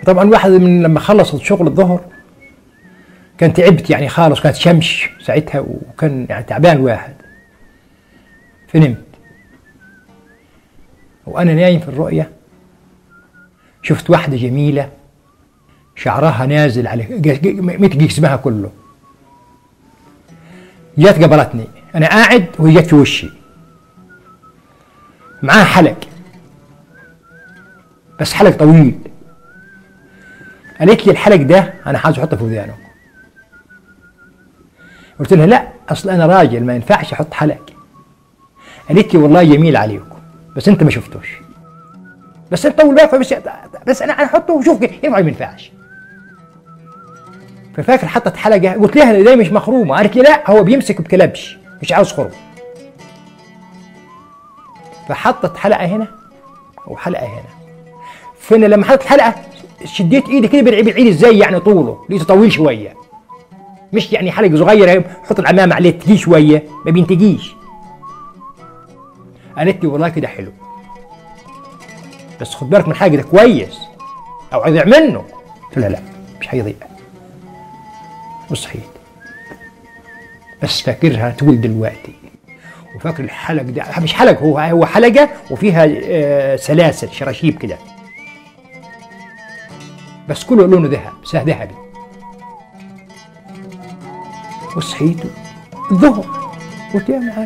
فطبعا واحد من لما خلصت شغل الظهر كان تعبت يعني خالص كانت شمس ساعتها وكان يعني تعبان واحد فنمت وانا نايم في الرؤيه شفت واحده جميله شعرها نازل على مت جسمها كله جت قبلتني انا قاعد وهي جت في وشي معاها حلق بس حلق طويل قالت لي الحلق ده انا عايز احطه في ودانه قلت لها لا اصل انا راجل ما ينفعش احط حلق قالت لي والله جميل عليكم بس انت ما شفتوش بس انت طول بالك بس بس انا احطه وشوف ينفع ما ينفعش ففاكر حطت حلقه قلت لها ده مش مخرومه قالت لي لا هو بيمسك بكلبش مش عاوز خروم فحطت حلقه هنا وحلقه هنا فانا لما حطت الحلقه شديت ايدي كده بعيد بعيد ازاي يعني طوله لقيته طويل شويه مش يعني حلقه صغيره حط العمامه عليه تجي شويه ما بينتجيش قالت لي والله كده حلو بس خد بالك من حاجه ده كويس او هيضيع منه قلت لها لا مش هيضيع وصحيت بس فاكرها تقول دلوقتي وفاكر الحلق ده مش حلق هو هو حلقه وفيها آه سلاسل شراشيب كده بس كله لونه ذهب سه ذهبي وصحيت الظهر قلت يا معلم